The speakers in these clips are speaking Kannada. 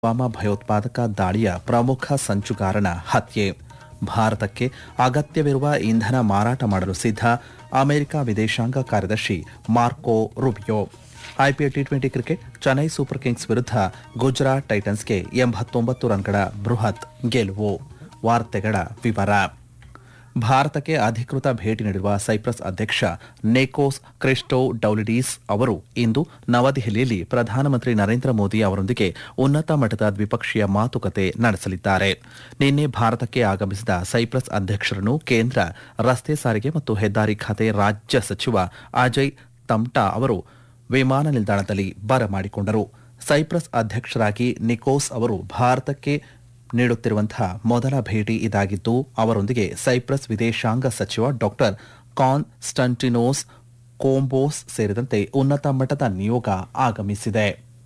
ಪುಲ್ವಾಮಾ ಭಯೋತ್ಪಾದಕ ದಾಳಿಯ ಪ್ರಮುಖ ಸಂಚುಗಾರನ ಹತ್ಯೆ ಭಾರತಕ್ಕೆ ಅಗತ್ಯವಿರುವ ಇಂಧನ ಮಾರಾಟ ಮಾಡಲು ಸಿದ್ಧ ಅಮೆರಿಕ ವಿದೇಶಾಂಗ ಕಾರ್ಯದರ್ಶಿ Marco Rubio IPL T twenty cricket Chennai super kings ವಿರುದ್ಧ ಗುಜರಾತ್ ಟೈಟನ್ಸ್ಗೆ ಎಂಬತ್ತೊಂಬತ್ತು ರನ್ಗಳ ಬೃಹತ್ ಗೆಲುವು ವಾರ್ತೆಗಳ ವಿವರ ಭಾರತಕ್ಕೆ ಅಧಿಕೃತ ಭೇಟಿ ನೀಡಿರುವ ಸೈಪ್ರಸ್ ಅಧ್ಯಕ್ಷ ನೇಕೋಸ್ ಕ್ರಿಸ್ಟೋ ಡೌಲಿಡೀಸ್ ಅವರು ಇಂದು ನವದೆಹಲಿಯಲ್ಲಿ ಪ್ರಧಾನಮಂತ್ರಿ ನರೇಂದ್ರ ಮೋದಿ ಅವರೊಂದಿಗೆ ಉನ್ನತ ಮಟ್ಟದ ದ್ವಿಪಕ್ಷೀಯ ಮಾತುಕತೆ ನಡೆಸಲಿದ್ದಾರೆ ನಿನ್ನೆ ಭಾರತಕ್ಕೆ ಆಗಮಿಸಿದ ಸೈಪ್ರಸ್ ಅಧ್ಯಕ್ಷರನ್ನು ಕೇಂದ್ರ ರಸ್ತೆ ಸಾರಿಗೆ ಮತ್ತು ಹೆದ್ದಾರಿ ಖಾತೆ ರಾಜ್ಯ ಸಚಿವ ಅಜಯ್ ತಮ್ಟಾ ಅವರು ವಿಮಾನ ನಿಲ್ದಾಣದಲ್ಲಿ ಬರಮಾಡಿಕೊಂಡರು ಸೈಪ್ರಸ್ ಅಧ್ಯಕ್ಷರಾಗಿ ನಿಕೋಸ್ ಅವರು ಭಾರತಕ್ಕೆ ನೀಡುತ್ತಿರುವಂತಹ ಮೊದಲ ಭೇಟಿ ಇದಾಗಿದ್ದು ಅವರೊಂದಿಗೆ ಸೈಪ್ರಸ್ ವಿದೇಶಾಂಗ ಸಚಿವ ಡಾಕ್ಟರ್ ಕಾನ್ಸ್ಟಂಟಿನೋಸ್ ಕೋಂಬೋಸ್ ಸೇರಿದಂತೆ ಉನ್ನತ ಮಟ್ಟದ ನಿಯೋಗ ಆಗಮಿಸಿದೆ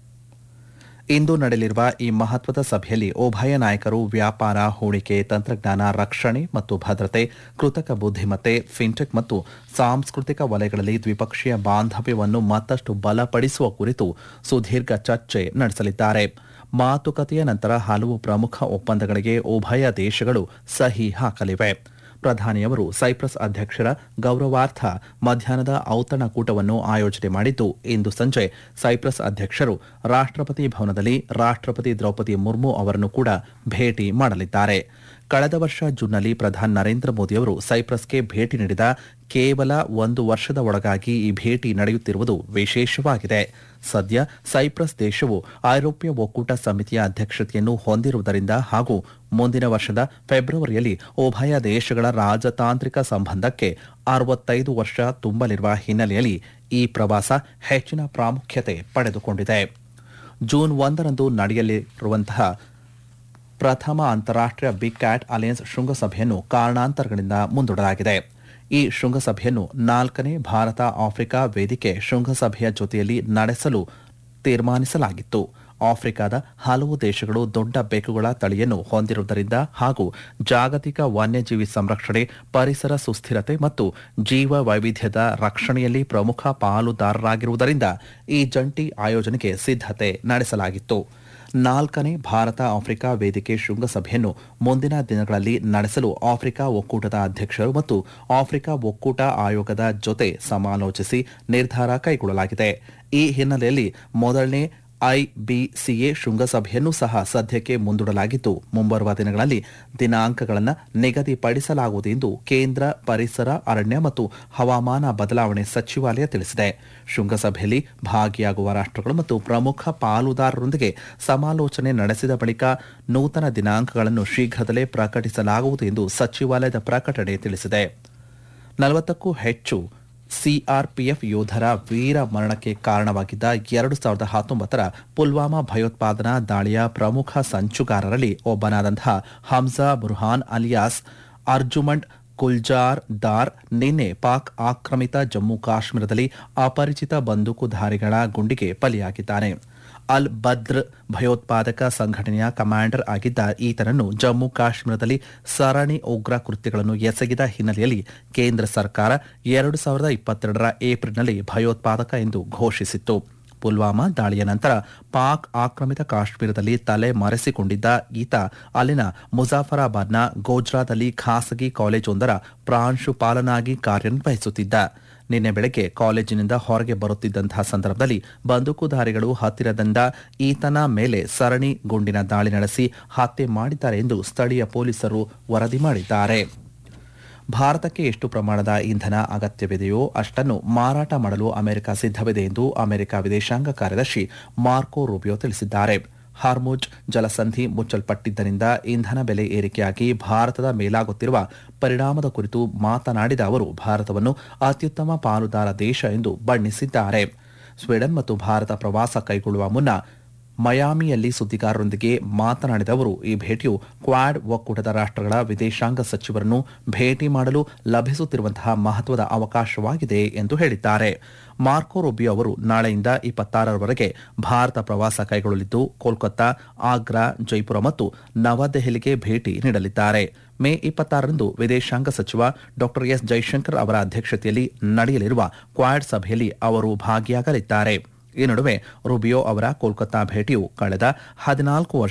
ಇಂದು ನಡೆಯಲಿರುವ ಈ ಮಹತ್ವದ ಸಭೆಯಲ್ಲಿ ಉಭಯ ನಾಯಕರು ವ್ಯಾಪಾರ ಹೂಡಿಕೆ ತಂತ್ರಜ್ಞಾನ ರಕ್ಷಣೆ ಮತ್ತು ಭದ್ರತೆ ಕೃತಕ ಬುದ್ಧಿಮತ್ತೆ ಫಿನ್ಟೆಕ್ ಮತ್ತು ಸಾಂಸ್ಕೃತಿಕ ವಲಯಗಳಲ್ಲಿ ದ್ವಿಪಕ್ಷೀಯ ಬಾಂಧವ್ಯವನ್ನು ಮತ್ತಷ್ಟು ಬಲಪಡಿಸುವ ಕುರಿತು ಸುದೀರ್ಘ ಚರ್ಚೆ ನಡೆಸಲಿದ್ದಾರೆ ಮಾತುಕತೆಯ ನಂತರ ಹಲವು ಪ್ರಮುಖ ಒಪ್ಪಂದಗಳಿಗೆ ಉಭಯ ದೇಶಗಳು ಸಹಿ ಹಾಕಲಿವೆ ಪ್ರಧಾನಿಯವರು ಸೈಪ್ರಸ್ ಅಧ್ಯಕ್ಷರ ಗೌರವಾರ್ಥ ಮಧ್ಯಾಹ್ನದ ಔತಣಕೂಟವನ್ನು ಆಯೋಜನೆ ಮಾಡಿದ್ದು ಇಂದು ಸಂಜೆ ಸೈಪ್ರಸ್ ಅಧ್ಯಕ್ಷರು ರಾಷ್ಟ್ರಪತಿ ಭವನದಲ್ಲಿ ರಾಷ್ಟ್ರಪತಿ ದ್ರೌಪದಿ ಮುರ್ಮು ಅವರನ್ನು ಕೂಡ ಭೇಟಿ ಮಾಡಲಿದ್ದಾರೆ ಕಳೆದ ವರ್ಷ ಜೂನ್ನಲ್ಲಿ ಪ್ರಧಾನಿ ನರೇಂದ್ರ ಮೋದಿಯವರು ಸೈಪ್ರಸ್ಗೆ ಭೇಟಿ ನೀಡಿದ ಕೇವಲ ಒಂದು ವರ್ಷದ ಒಳಗಾಗಿ ಈ ಭೇಟಿ ನಡೆಯುತ್ತಿರುವುದು ವಿಶೇಷವಾಗಿದೆ ಸದ್ಯ ಸೈಪ್ರಸ್ ದೇಶವು ಐರೋಪ್ಯ ಒಕ್ಕೂಟ ಸಮಿತಿಯ ಅಧ್ಯಕ್ಷತೆಯನ್ನು ಹೊಂದಿರುವುದರಿಂದ ಹಾಗೂ ಮುಂದಿನ ವರ್ಷದ ಫೆಬ್ರವರಿಯಲ್ಲಿ ಉಭಯ ದೇಶಗಳ ರಾಜತಾಂತ್ರಿಕ ಸಂಬಂಧಕ್ಕೆ ಅರವತ್ತೈದು ವರ್ಷ ತುಂಬಲಿರುವ ಹಿನ್ನೆಲೆಯಲ್ಲಿ ಈ ಪ್ರವಾಸ ಹೆಚ್ಚಿನ ಪ್ರಾಮುಖ್ಯತೆ ಪಡೆದುಕೊಂಡಿದೆ ಜೂನ್ ಒಂದರಂದು ನಡೆಯಲಿರುವಂತಹ ಪ್ರಥಮ ಅಂತಾರಾಷ್ಟ್ರೀಯ ಬಿಗ್ ಕ್ಯಾಟ್ ಅಲಯನ್ಸ್ ಶೃಂಗಸಭೆಯನ್ನು ಕಾರಣಾಂತರಗಳಿಂದ ಮುಂದೂಡಲಾಗಿದೆ ಈ ಶೃಂಗಸಭೆಯನ್ನು ನಾಲ್ಕನೇ ಭಾರತ ಆಫ್ರಿಕಾ ವೇದಿಕೆ ಶೃಂಗಸಭೆಯ ಜೊತೆಯಲ್ಲಿ ನಡೆಸಲು ತೀರ್ಮಾನಿಸಲಾಗಿತ್ತು ಆಫ್ರಿಕಾದ ಹಲವು ದೇಶಗಳು ದೊಡ್ಡ ಬೆಕ್ಕುಗಳ ತಳಿಯನ್ನು ಹೊಂದಿರುವುದರಿಂದ ಹಾಗೂ ಜಾಗತಿಕ ವನ್ಯಜೀವಿ ಸಂರಕ್ಷಣೆ ಪರಿಸರ ಸುಸ್ಥಿರತೆ ಮತ್ತು ಜೀವ ವೈವಿಧ್ಯದ ರಕ್ಷಣೆಯಲ್ಲಿ ಪ್ರಮುಖ ಪಾಲುದಾರರಾಗಿರುವುದರಿಂದ ಈ ಜಂಟಿ ಆಯೋಜನೆಗೆ ಸಿದ್ಧತೆ ನಡೆಸಲಾಗಿತ್ತು ನಾಲ್ಕನೇ ಭಾರತ ಆಫ್ರಿಕಾ ವೇದಿಕೆ ಶೃಂಗಸಭೆಯನ್ನು ಮುಂದಿನ ದಿನಗಳಲ್ಲಿ ನಡೆಸಲು ಆಫ್ರಿಕಾ ಒಕ್ಕೂಟದ ಅಧ್ಯಕ್ಷರು ಮತ್ತು ಆಫ್ರಿಕಾ ಒಕ್ಕೂಟ ಆಯೋಗದ ಜೊತೆ ಸಮಾಲೋಚಿಸಿ ನಿರ್ಧಾರ ಕೈಗೊಳ್ಳಲಾಗಿದೆ ಈ ಹಿನ್ನೆಲೆಯಲ್ಲಿ ಮೊದಲನೇ ಐಬಿಸಿಎ ಶೃಂಗಸಭೆಯನ್ನು ಸಹ ಸದ್ಯಕ್ಕೆ ಮುಂದೂಡಲಾಗಿದ್ದು ಮುಂಬರುವ ದಿನಗಳಲ್ಲಿ ದಿನಾಂಕಗಳನ್ನು ನಿಗದಿಪಡಿಸಲಾಗುವುದು ಎಂದು ಕೇಂದ್ರ ಪರಿಸರ ಅರಣ್ಯ ಮತ್ತು ಹವಾಮಾನ ಬದಲಾವಣೆ ಸಚಿವಾಲಯ ತಿಳಿಸಿದೆ ಶೃಂಗಸಭೆಯಲ್ಲಿ ಭಾಗಿಯಾಗುವ ರಾಷ್ಟ್ರಗಳು ಮತ್ತು ಪ್ರಮುಖ ಪಾಲುದಾರರೊಂದಿಗೆ ಸಮಾಲೋಚನೆ ನಡೆಸಿದ ಬಳಿಕ ನೂತನ ದಿನಾಂಕಗಳನ್ನು ಶೀಘ್ರದಲ್ಲೇ ಪ್ರಕಟಿಸಲಾಗುವುದು ಎಂದು ಸಚಿವಾಲಯದ ಪ್ರಕಟಣೆ ತಿಳಿಸಿದೆ ನಲವತ್ತಕ್ಕೂ ಹೆಚ್ಚು ಸಿಆರ್ಪಿಎಫ್ ಯೋಧರ ವೀರ ಮರಣಕ್ಕೆ ಕಾರಣವಾಗಿದ್ದ ಎರಡು ಸಾವಿರದ ಹತ್ತೊಂಬತ್ತರ ಪುಲ್ವಾಮಾ ಭಯೋತ್ಪಾದನಾ ದಾಳಿಯ ಪ್ರಮುಖ ಸಂಚುಗಾರರಲ್ಲಿ ಒಬ್ಬನಾದಂತಹ ಹಮ್ಜಾ ಬುರ್ಹಾನ್ ಅಲಿಯಾಸ್ ಅರ್ಜುಮಂಡ್ ಗುಲ್ಜಾರ್ ದಾರ್ ನಿನ್ನೆ ಪಾಕ್ ಆಕ್ರಮಿತ ಜಮ್ಮು ಕಾಶ್ಮೀರದಲ್ಲಿ ಅಪರಿಚಿತ ಬಂದೂಕುಧಾರಿಗಳ ಗುಂಡಿಗೆ ಬಲಿಯಾಗಿದ್ದಾನೆ ಅಲ್ ಬದ್ರ್ ಭಯೋತ್ಪಾದಕ ಸಂಘಟನೆಯ ಕಮಾಂಡರ್ ಆಗಿದ್ದ ಈತನನ್ನು ಜಮ್ಮು ಕಾಶ್ಮೀರದಲ್ಲಿ ಸರಣಿ ಉಗ್ರ ಕೃತ್ಯಗಳನ್ನು ಎಸಗಿದ ಹಿನ್ನೆಲೆಯಲ್ಲಿ ಕೇಂದ್ರ ಸರ್ಕಾರ ಎರಡು ಸಾವಿರದ ಇಪ್ಪತ್ತೆರಡರ ಏಪ್ರಿಲ್ನಲ್ಲಿ ಭಯೋತ್ಪಾದಕ ಎಂದು ಘೋಷಿಸಿತ್ತು ಪುಲ್ವಾಮಾ ದಾಳಿಯ ನಂತರ ಪಾಕ್ ಆಕ್ರಮಿತ ಕಾಶ್ಮೀರದಲ್ಲಿ ತಲೆ ಮರೆಸಿಕೊಂಡಿದ್ದ ಈತ ಅಲ್ಲಿನ ಮುಜಾಫರಾಬಾದ್ನ ಗೋಜ್ರಾದಲ್ಲಿ ಖಾಸಗಿ ಕಾಲೇಜೊಂದರ ಪ್ರಾಂಶುಪಾಲನಾಗಿ ಕಾರ್ಯನಿರ್ವಹಿಸುತ್ತಿದ್ದ ನಿನ್ನೆ ಬೆಳಗ್ಗೆ ಕಾಲೇಜಿನಿಂದ ಹೊರಗೆ ಬರುತ್ತಿದ್ದಂತಹ ಸಂದರ್ಭದಲ್ಲಿ ಬಂದೂಕುಧಾರಿಗಳು ಹತ್ತಿರದಿಂದ ಈತನ ಮೇಲೆ ಸರಣಿ ಗುಂಡಿನ ದಾಳಿ ನಡೆಸಿ ಹತ್ಯೆ ಮಾಡಿದ್ದಾರೆ ಎಂದು ಸ್ಥಳೀಯ ಪೊಲೀಸರು ವರದಿ ಮಾಡಿದ್ದಾರೆ ಭಾರತಕ್ಕೆ ಎಷ್ಟು ಪ್ರಮಾಣದ ಇಂಧನ ಅಗತ್ಯವಿದೆಯೋ ಅಷ್ಟನ್ನು ಮಾರಾಟ ಮಾಡಲು ಅಮೆರಿಕ ಸಿದ್ಧವಿದೆ ಎಂದು ಅಮೆರಿಕ ವಿದೇಶಾಂಗ ಕಾರ್ಯದರ್ಶಿ ಮಾರ್ಕೋ ರೂಬಿಯೋ ತಿಳಿಸಿದ್ದಾರೆ ಹಾರ್ಮುಜ್ ಜಲಸಂಧಿ ಮುಚ್ಚಲ್ಪಟ್ಟಿದ್ದರಿಂದ ಇಂಧನ ಬೆಲೆ ಏರಿಕೆಯಾಗಿ ಭಾರತದ ಮೇಲಾಗುತ್ತಿರುವ ಪರಿಣಾಮದ ಕುರಿತು ಮಾತನಾಡಿದ ಅವರು ಭಾರತವನ್ನು ಅತ್ಯುತ್ತಮ ಪಾಲುದಾರ ದೇಶ ಎಂದು ಬಣ್ಣಿಸಿದ್ದಾರೆ ಸ್ವೀಡನ್ ಮತ್ತು ಭಾರತ ಪ್ರವಾಸ ಕೈಗೊಳ್ಳುವ ಮುನ್ನ ಮಯಾಮಿಯಲ್ಲಿ ಸುದ್ದಿಗಾರರೊಂದಿಗೆ ಮಾತನಾಡಿದ ಅವರು ಈ ಭೇಟಿಯು ಕ್ವಾಡ್ ಒಕ್ಕೂಟದ ರಾಷ್ಟ್ರಗಳ ವಿದೇಶಾಂಗ ಸಚಿವರನ್ನು ಭೇಟಿ ಮಾಡಲು ಲಭಿಸುತ್ತಿರುವಂತಹ ಮಹತ್ವದ ಅವಕಾಶವಾಗಿದೆ ಎಂದು ಹೇಳಿದ್ದಾರೆ ಮಾರ್ಕೋ ರುಬಿಯೋ ಅವರು ನಾಳೆಯಿಂದ ಇಪ್ಪತ್ತಾರರವರೆಗೆ ಭಾರತ ಪ್ರವಾಸ ಕೈಗೊಳ್ಳಲಿದ್ದು ಕೋಲ್ಕತ್ತಾ ಆಗ್ರಾ ಜೈಪುರ ಮತ್ತು ನವದೆಹಲಿಗೆ ಭೇಟಿ ನೀಡಲಿದ್ದಾರೆ ಮೇ ಇಪ್ಪತ್ತಾರರಂದು ವಿದೇಶಾಂಗ ಸಚಿವ ಡಾ ಎಸ್ ಜೈಶಂಕರ್ ಅವರ ಅಧ್ಯಕ್ಷತೆಯಲ್ಲಿ ನಡೆಯಲಿರುವ ಕ್ವಾಡ್ ಸಭೆಯಲ್ಲಿ ಅವರು ಭಾಗಿಯಾಗಲಿದ್ದಾರೆ ಈ ನಡುವೆ ರುಬಿಯೋ ಅವರ ಕೋಲ್ಕತ್ತಾ ಭೇಟಿಯು ಕಳೆದ ಹದಿನಾಲ್ಕು ವರ್ಷ